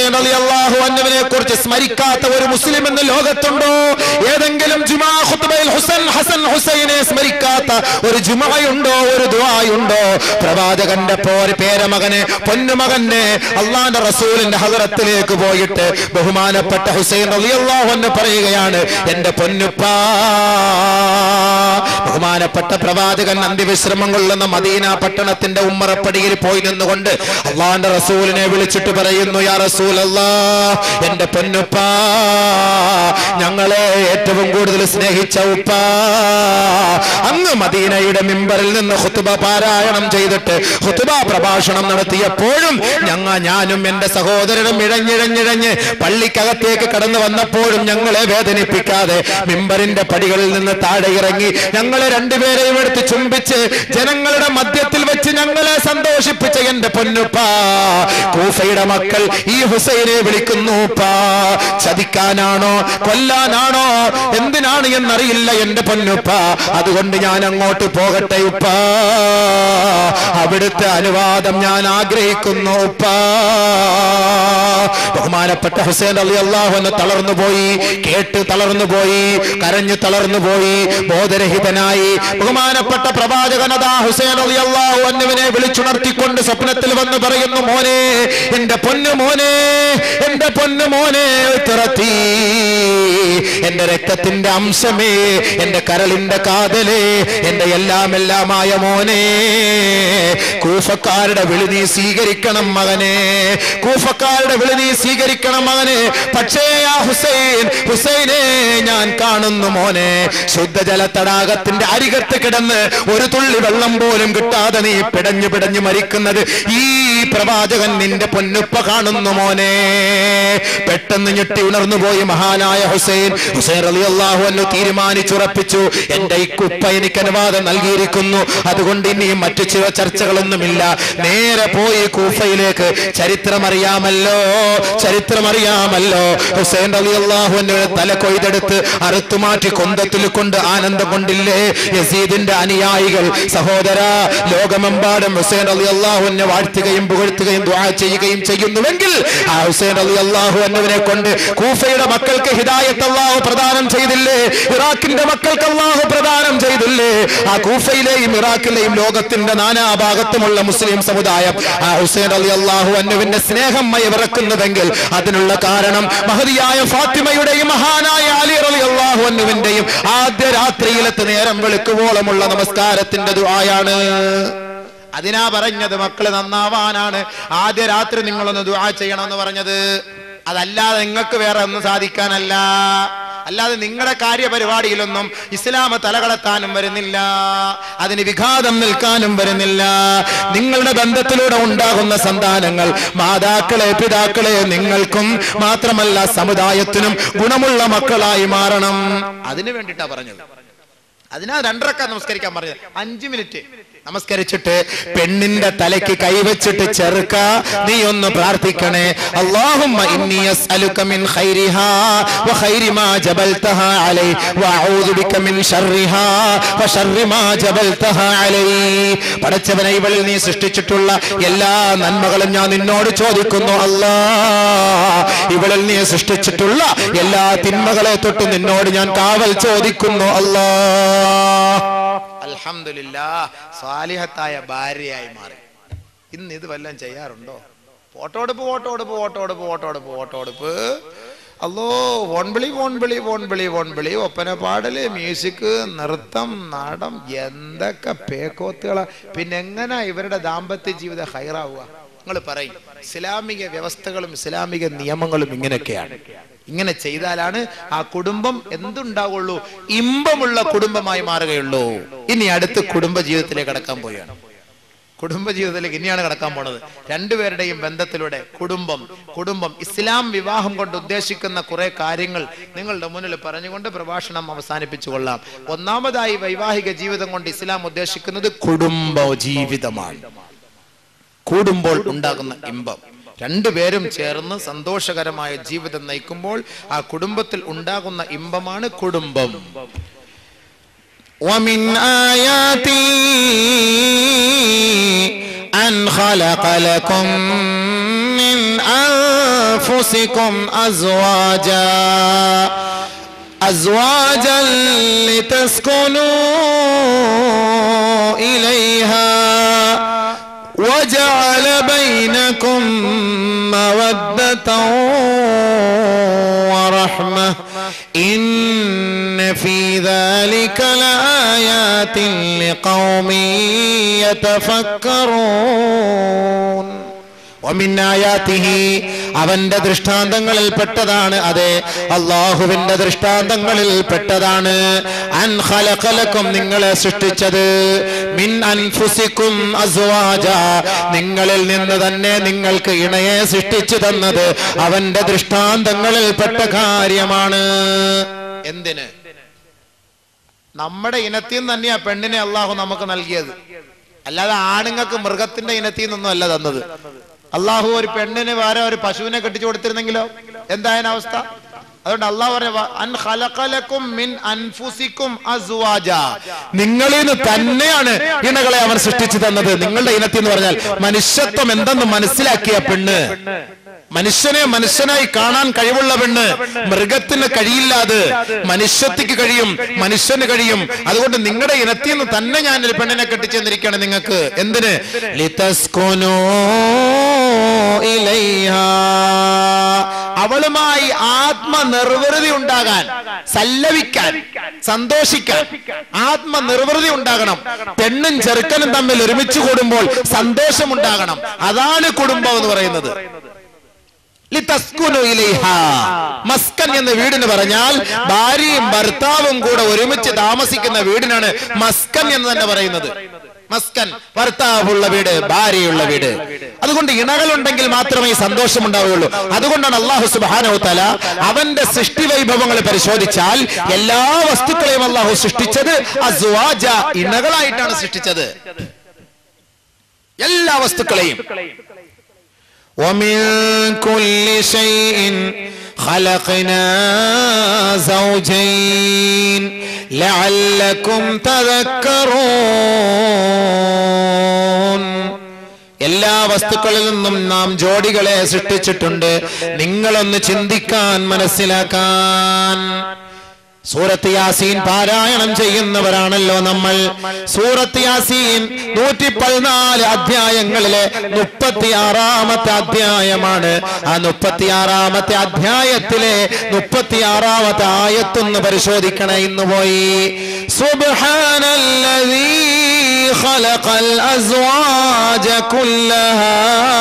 ഹുസൈൻ അലി അള്ളാഹു അന്നുവിനെ കുറിച്ച് സ്മരിക്കാത്ത ഒരു മുസ്ലിം എന്ന് ലോകത്തുണ്ടോ ഏതെങ്കിലും ജുമാ ഖുത്ബയിൽ ഹുസൈൻ ഹസൻ ഹുസൈനെ സ്മരിക്കാത്ത ഒരു ജുമയുണ്ടോ ഒരു ദുആയുണ്ടോ പ്രവാചകന്റെ പോര് പേരമകനെ പൊന്നുമകനെ അള്ളാന്റെ റസൂലിന്റെ ഹദറത്തിലേക്ക് പോയിട്ട് ബഹുമാനപ്പെട്ട ഹുസൈൻ റളിയല്ലാഹു അൻഹു പറയുകയാണ് എന്റെ പൊന്നുപ്പാ ബഹുമാനപ്പെട്ട പ്രവാചകൻ അന്ത്യവിശ്രമം കൊള്ളുന്ന മദീന പട്ടണത്തിന്റെ ഉമ്മറപ്പടിയിൽ പോയി നിന്നുകൊണ്ട് അള്ളാന്റെ റസൂലിനെ വിളിച്ചിട്ട് പറയുന്നു യാ റസൂൽ എന്റെ പൊന്നുപ്പാ ഞങ്ങളെ ഏറ്റവും കൂടുതൽ സ്നേഹിച്ച ഉപ്പ അങ്ങ് മദീനയുടെ മിമ്പറിൽ നിന്ന് ഹുത്തുബ പാരായണം ചെയ്തിട്ട് ഹുത്തുബ പ്രഭാഷണം നടത്തിയപ്പോഴും ഞങ്ങ ഞാനും എന്റെ സഹോദരനും ഇഴഞ്ഞിഴഞ്ഞിഴഞ്ഞ് പള്ളിക്കകത്തേക്ക് കടന്നു വന്നപ്പോഴും ഞങ്ങളെ വേദനിപ്പിക്കാതെ മിമ്പറിന്റെ പടികളിൽ നിന്ന് താഴെ ഇറങ്ങി ഞങ്ങളെ രണ്ടുപേരെയും എടുത്ത് ചുംബിച്ച് ജനങ്ങളുടെ മധ്യത്തിൽ വെച്ച് ഞങ്ങളെ സന്തോഷിപ്പിച്ച എന്റെ പൊന്നുപ്പ കൂഫയുടെ മക്കൾ ഈ ഹുസൈനെ വിളിക്കുന്നു പാ ചതിക്കാനാണോ കൊല്ലാനാണോ എന്തിനാണ് എന്നറിയില്ല എന്റെ പൊന്നുപ്പ അതുകൊണ്ട് ഞാൻ അങ്ങോട്ട് പോകട്ടെ ഉപ്പ അവിടുത്തെ അനുവാദം ഞാൻ ആഗ്രഹിക്കുന്നു ഉപ്പ ബഹുമാനപ്പെട്ട ഹുസൈൻ അലി അള്ളാഹുന്ന് തളർന്നു പോയി കേട്ട് തളർന്നു പോയി കരഞ്ഞു തളർന്നു പോയി ബോധരഹിതനായി ബഹുമാനപ്പെട്ട പ്രവാചകനതാ ഹുസൈൻ അലി അള്ളാഹു അന്നുവിനെ വിളിച്ചുണർത്തിക്കൊണ്ട് സ്വപ്നത്തിൽ വന്ന് പറയുന്നു മോനെ എന്റെ പൊന്നു മോനെ എന്റെ പൊന്നു മോനെ തുറത്തി എന്റെ രക്തത്തിന്റെ അംശമേ എന്റെ കരളിന്റെ കാതലേ എന്റെ എല്ലാം എല്ലാമായ മോനെ കൂഫക്കാരുടെ വിളി നീ സ്വീകരിക്കണം മകനെ കൂഫക്കാരുടെ വിളി നീ സ്വീകരിക്കണം മകനെ പക്ഷേ ആ ഹുസൈൻ ഹുസൈനെ ഞാൻ കാണുന്നു മോനെ ശുദ്ധജല തടാകത്തിന്റെ അരികത്ത് കിടന്ന് ഒരു തുള്ളി വെള്ളം പോലും കിട്ടാതെ നീ പിടഞ്ഞു പിടഞ്ഞു മരിക്കുന്നത് ഈ പ്രവാചകൻ നിന്റെ പൊന്നുപ്പ കാണുന്നു മോനെ പെട്ടെന്ന് ഞെട്ടി ഉണർന്നു പോയി മഹാനായ ഹുസൈൻ ഹുസൈൻ അലി അള്ളാഹു എന്ന് തീരുമാനിച്ചുറപ്പിച്ചു എന്റെ ഈ കുപ്പ എനിക്ക് അനുവാദം നൽകിയിരിക്കുന്നു അതുകൊണ്ട് ഇനിയും മറ്റു ചില ചർച്ചകളൊന്നുമില്ല നേരെ പോയി കൂഫയിലേക്ക് ചരിത്രമറിയാമല്ലോ ചരിത്രമറിയാമല്ലോ ഹുസൈൻ അലി അള്ളാഹുവിന്റെ തല കൊയ്തെടുത്ത് അറുത്തുമാറ്റി കൊന്തത്തിൽ കൊണ്ട് ആനന്ദം കൊണ്ടില്ലേ യസീദിന്റെ അനുയായികൾ സഹോദര ലോകമെമ്പാടും ഹുസൈൻ അലി അള്ളാഹുവിനെ വാഴ്ത്തുകയും പുകഴ്ത്തുകയും ദ്വാ ചെയ്യുകയും ചെയ്യുന്നുവെങ്കിൽ ആ ഹുസൈൻ അലി അള്ളാഹു എന്നവനെ കൊണ്ട് കൂഫയുടെ മക്കൾക്ക് ഹിദായത്ത് അള്ളാഹു പ്രദാനം ചെയ്തില്ലേ ഇറാഖിന്റെ മക്കൾക്ക് അള്ളാഹു പ്രദാനം ചെയ്തില്ലേ ആ കൂഫയിലെയും ഇറാഖിലെയും ലോകത്തിന്റെ നാനാഭാഗത്തുമുള്ള മുസ്ലിം സമുദായം ആ ഹുസൈൻ അലി അള്ളാഹു അന്നുവിന്റെ സ്നേഹം മയവിറക്കുന്നുവെങ്കിൽ അതിനുള്ള കാരണം മഹതിയായ ഫാത്തിമയുടെയും മഹാനായ അലി അലി അള്ളാഹു അന്നുവിന്റെയും ആദ്യ രാത്രിയിലത്തെ നേരം വെളുക്കുവോളമുള്ള നമസ്കാരത്തിന്റെ ദുആയാണ് അതിനാ പറഞ്ഞത് മക്കള് നന്നാവാനാണ് ആദ്യ രാത്രി നിങ്ങളൊന്ന് ദുആ ചെയ്യണമെന്ന് പറഞ്ഞത് അതല്ലാതെ നിങ്ങൾക്ക് വേറെ ഒന്നും സാധിക്കാനല്ല അല്ലാതെ നിങ്ങളുടെ കാര്യപരിപാടിയിലൊന്നും ഇസ്ലാം തലകളെത്താനും വരുന്നില്ല അതിന് വിഘാതം നിൽക്കാനും വരുന്നില്ല നിങ്ങളുടെ ബന്ധത്തിലൂടെ ഉണ്ടാകുന്ന സന്താനങ്ങൾ മാതാക്കളെ പിതാക്കളെ നിങ്ങൾക്കും മാത്രമല്ല സമുദായത്തിനും ഗുണമുള്ള മക്കളായി മാറണം അതിനു വേണ്ടിയിട്ടാ പറഞ്ഞത് അതിനാ രണ്ടരക്ക നമസ്കരിക്കാൻ പറഞ്ഞത് അഞ്ചു മിനിറ്റ് നമസ്കരിച്ചിട്ട് പെണ്ണിന്റെ തലയ്ക്ക് കൈവച്ചിട്ട് ചെറുക്ക നീ ഒന്ന് പ്രാർത്ഥിക്കണേ അല്ലാഹുമ്മ ഇന്നി അസ്അലുക മിൻ ഖൈരിഹാ വ ഖൈരി മാ ജബൽതഹാ അലൈ വ അഊദു ബിക മിൻ ശർരിഹാ വ ശർരി മാ ജബൽതഹാ അലൈ പടച്ചവനെ ഇവളിൽ നീ സൃഷ്ടിച്ചിട്ടുള്ള എല്ലാ നന്മകളും ഞാൻ നിന്നോട് ചോദിക്കുന്നു അല്ലാ ഇവളിൽ നീ സൃഷ്ടിച്ചിട്ടുള്ള എല്ലാ തിന്മകളെ തൊട്ട് നിന്നോട് ഞാൻ കാവൽ ചോദിക്കുന്നു അല്ലാ അൽഹംദുലില്ലാ സ്വാലിഹത്തായ ഭാര്യയായി മാറി ഇന്ന് ഇത് വല്ലതും ചെയ്യാറുണ്ടോ ഫോട്ടോടുപ്പ് ഫോട്ടോടുപ്പ് ഫോട്ടോടുപ്പ് ഫോട്ടോടുപ്പ് ഫോട്ടോടുപ്പ് അല്ലോ ഫോൺവിളി ഫോൺവിളി ഫോൺവിളി ഫോൺവിളി ഒപ്പന പാടല് മ്യൂസിക് നൃത്തം നാടം എന്തൊക്കെ പേക്കോത്തുകളാ പിന്നെ എങ്ങനെ ഇവരുടെ ദാമ്പത്യ ജീവിതം ഹൈറാവുക നിങ്ങൾ പറയും ഇസ്ലാമിക വ്യവസ്ഥകളും ഇസ്ലാമിക നിയമങ്ങളും ഇങ്ങനെയൊക്കെയാണ് ഇങ്ങനെ ചെയ്താലാണ് ആ കുടുംബം എന്തുണ്ടാവുള്ളൂ ഇമ്പമുള്ള കുടുംബമായി മാറുകയുള്ളൂ ഇനി അടുത്ത് കുടുംബ ജീവിതത്തിലേക്ക് കടക്കാൻ പോവുകയാണ് കുടുംബ ജീവിതത്തിലേക്ക് ഇനിയാണ് കടക്കാൻ പോണത് രണ്ടുപേരുടെയും ബന്ധത്തിലൂടെ കുടുംബം കുടുംബം ഇസ്ലാം വിവാഹം കൊണ്ട് ഉദ്ദേശിക്കുന്ന കുറെ കാര്യങ്ങൾ നിങ്ങളുടെ മുന്നിൽ പറഞ്ഞുകൊണ്ട് പ്രഭാഷണം അവസാനിപ്പിച്ചു കൊള്ളാം ഒന്നാമതായി വൈവാഹിക ജീവിതം കൊണ്ട് ഇസ്ലാം ഉദ്ദേശിക്കുന്നത് കുടുംബ ജീവിതമാണ് കൂടുമ്പോൾ ഉണ്ടാകുന്ന ഇമ്പം രണ്ടുപേരും ചേർന്ന് സന്തോഷകരമായ ജീവിതം നയിക്കുമ്പോൾ ആ കുടുംബത്തിൽ ഉണ്ടാകുന്ന ഇമ്പമാണ് കുടുംബം ومن آياته أن خلق لكم من أنفسكم أزواجا أزواجا لتسكنوا إليها وجعل بينكم مودة ورحمة إن في ذلك لآيات لقوم يتفكرون ومن آياته അവന്റെ ദൃഷ്ടാന്തങ്ങളിൽ പെട്ടതാണ് അതെ അള്ളാഹുവിന്റെ ദൃഷ്ടാന്തങ്ങളിൽ പെട്ടതാണ് അൻ ഖലഖലക്കും നിങ്ങളെ സൃഷ്ടിച്ചത് മിൻ അൻഫുസിക്കും അസ്വാജ നിങ്ങളിൽ നിന്ന് തന്നെ നിങ്ങൾക്ക് ഇണയെ സൃഷ്ടിച്ചു തന്നത് അവന്റെ ദൃഷ്ടാന്തങ്ങളിൽ പെട്ട കാര്യമാണ് എന്തിന് നമ്മുടെ ഇനത്തിൽ നിന്ന് തന്നെയാ പെണ്ണിനെ അള്ളാഹു നമുക്ക് നൽകിയത് അല്ലാതെ ആണുങ്ങൾക്ക് മൃഗത്തിന്റെ ഇനത്തിൽ നിന്നൊന്നും അല്ല തന്നത് അള്ളാഹു ഒരു പെണ്ണിന് വേറെ ഒരു പശുവിനെ കെട്ടിച്ചു കൊടുത്തിരുന്നെങ്കിലോ എന്തായതിന് അവസ്ഥ അതുകൊണ്ട് അള്ളാഹു പറഞ്ഞ വ- അൻ ഖലഖലക്കും മിൻ അൻഫുസിക്കും അസ്വാജ നിങ്ങളിൽ നിന്ന് തന്നെയാണ് ഇണകളെ അവൻ സൃഷ്ടിച്ചു തന്നത് നിങ്ങളുടെ ഇനത്തിൽ എന്ന് പറഞ്ഞാൽ മനുഷ്യത്വം എന്തെന്ന് മനസ്സിലാക്കിയ പെണ്ണ് മനുഷ്യനെ മനുഷ്യനായി കാണാൻ കഴിവുള്ള പെണ്ണ് മൃഗത്തിന് കഴിയില്ലാതെ മനുഷ്യത്തിക്ക് കഴിയും മനുഷ്യന് കഴിയും അതുകൊണ്ട് നിങ്ങളുടെ ഇനത്തിൽ നിന്ന് തന്നെ ഞാൻ ഒരു പെണ്ണിനെ കെട്ടിച്ചെന്നിരിക്കുകയാണ് നിങ്ങൾക്ക് എന്തിന് ലിതസ്കുനൂ ഇലൈഹാ. അവളുമായി ആത്മനിർവൃതി ഉണ്ടാകാൻ സല്ലപിക്കാൻ സന്തോഷിക്കാൻ ആത്മനിർവൃതി ഉണ്ടാകണം പെണ്ണും ചെറുക്കനും തമ്മിൽ ഒരുമിച്ച് കൂടുമ്പോൾ സന്തോഷമുണ്ടാകണം അതാണ് കുടുംബം എന്ന് പറയുന്നത് ലിതസ്കുനു ഇലൈഹാ. മസ്കൻ എന്ന വീടിന് പറഞ്ഞാൽ ഭാര്യയും ഭർത്താവും കൂടെ ഒരുമിച്ച് താമസിക്കുന്ന വീടിനാണ് മസ്കൻ എന്ന് തന്നെ പറയുന്നത് മസ്കൻ ഭർത്താവുള്ള വീട് ഭാര്യയുള്ള വീട് അതുകൊണ്ട് ഇണകളുണ്ടെങ്കിൽ മാത്രമേ ഈ സന്തോഷം ഉണ്ടാവുകയുള്ളൂ അതുകൊണ്ടാണ് അള്ളാഹു സുബാനോ തല അവന്റെ സൃഷ്ടി വൈഭവങ്ങൾ പരിശോധിച്ചാൽ എല്ലാ വസ്തുക്കളെയും അള്ളാഹു സൃഷ്ടിച്ചത് അസ്വാജ ഇണകളായിട്ടാണ് സൃഷ്ടിച്ചത് എല്ലാ വസ്തുക്കളെയും ومن كل شيء خلقنا زوجين لعلكم تذكرون എല്ലാ വസ്തുക്കളിൽ നിന്നും നാം ജോഡികളെ സൃഷ്ടിച്ചിട്ടുണ്ട് നിങ്ങളൊന്ന് ചിന്തിക്കാൻ മനസ്സിലാക്കാൻ സൂറത്ത് യാസീൻ പാരായണം ചെയ്യുന്നവരാണല്ലോ നമ്മൾ സൂറത്ത് യാസീൻ നൂറ്റി പതിനാല് അധ്യായങ്ങളിലെ മുപ്പത്തിയാറാമത്തെ അധ്യായമാണ് ആ മുപ്പത്തിയാറാമത്തെ അധ്യായത്തിലെ മുപ്പത്തിയാറാമത്തെ ആയത്തൊന്ന് പരിശോധിക്കണേ ഇന്ന് പോയി സുബ്ഹാനല്ലദീ خلق الأزواج كلها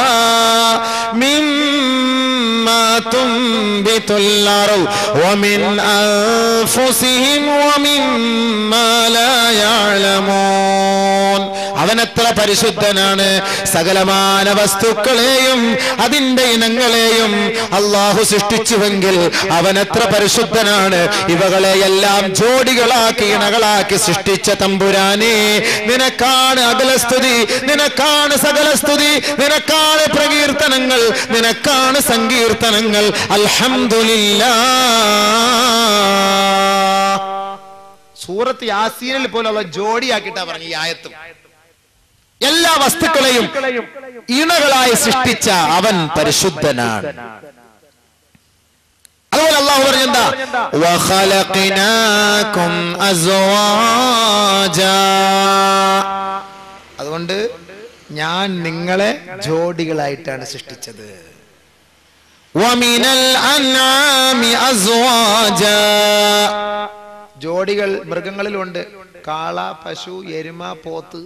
مما تنبت الأرض ومن أنفسهم ومما لا يعلمون അവൻ എത്ര പരിശുദ്ധനാണ് സകലമാന വസ്തുക്കളെയും അതിന്റെ ഇനങ്ങളെയും അള്ളാഹു സൃഷ്ടിച്ചുവെങ്കിൽ അവൻ എത്ര പരിശുദ്ധനാണ് ഇവകളെ എല്ലാം ജോഡികളാക്കി ഇണകളാക്കി സൃഷ്ടിച്ച തമ്പുരാനെ നിനക്കാണ് അകലസ്തുതി നിനക്കാണ് സകലസ്തുതി നിനക്കാണ് പ്രകീർത്തനങ്ങൾ നിനക്കാണ് സങ്കീർത്തനങ്ങൾ അൽഹംദുലില്ലാ സൂറത്ത് യാസീനിൽ പോലുള്ള ജോഡിയാക്കിയിട്ടാ പറഞ്ഞു ഈ ആയത്തും എല്ലാ വസ്തുക്കളെയും ഇണകളായി സൃഷ്ടിച്ച അവൻ പരിശുദ്ധനാണ് അതുപോലെ അള്ളാഹു പറഞ്ഞെന്താ വഖലഖനാകും അസ്വാജാ അതുകൊണ്ട് ഞാൻ നിങ്ങളെ ജോഡികളായിട്ടാണ് സൃഷ്ടിച്ചത് വമിനൽ അൻആമി അസ്വാജാ ജോഡികൾ മൃഗങ്ങളിലുണ്ട് കാള പശു എരുമ പോത്ത്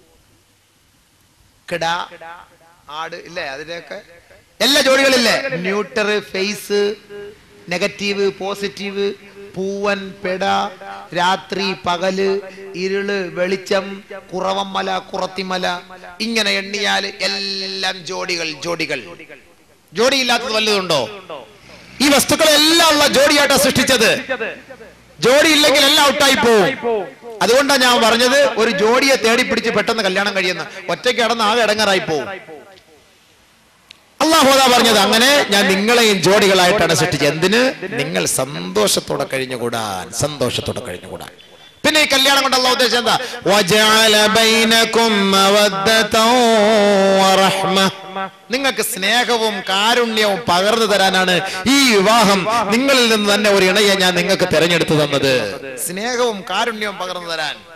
കിട ആട് ഇല്ലേ അതിന്റെയൊക്കെ എല്ലാ ജോഡികളില്ലേ ന്യൂട്ടർ ഫേസ് നെഗറ്റീവ് പോസിറ്റീവ് പൂവൻ പെട രാത്രി പകല് ഇരുള് വെളിച്ചം കുറവമ്മല കുറത്തിമല ഇങ്ങനെ എണ്ണിയാൽ എല്ലാം ജോഡികൾ ജോഡികൾ ജോഡിയില്ലാത്തത് വല്ലതുണ്ടോ ഈ വസ്തുക്കളെല്ലാം ഉള്ള ജോഡിയായിട്ടാണ് സൃഷ്ടിച്ചത് ജോഡി ഇല്ലെങ്കിൽ എല്ലാം ഔട്ടായി പോവും അതുകൊണ്ടാണ് ഞാൻ പറഞ്ഞത് ഒരു ജോഡിയെ തേടി പിടിച്ച് പെട്ടെന്ന് കല്യാണം കഴിയുന്ന ഒറ്റയ്ക്ക് കിടന്ന് ആകെ ഇടങ്ങാറായി പോവും അള്ളാഹുദാ പറഞ്ഞത് അങ്ങനെ ഞാൻ നിങ്ങളെയും ജോഡികളായിട്ടാണ് സൃഷ്ടിച്ചത് എന്തിന് നിങ്ങൾ സന്തോഷത്തോടെ കഴിഞ്ഞുകൂടാൻ സന്തോഷത്തോടെ കഴിഞ്ഞുകൂടാൻ പിന്നെ ഈ കല്യാണം കൊണ്ട് അള്ളാഹ് ഉദ്ദേശം എന്താ വജഅല ബൈനകും മവദ്ദതൻ വറഹ്മ നിങ്ങൾക്ക് സ്നേഹവും കാരുണ്യവും പകർന്നു തരാനാണ് ഈ വിവാഹം നിങ്ങളിൽ നിന്ന് തന്നെ ഒരു ഇണയെ ഞാൻ നിങ്ങൾക്ക് തെരഞ്ഞെടുത്തു തന്നത് സ്നേഹവും കാരുണ്യവും പകർന്നു തരാൻ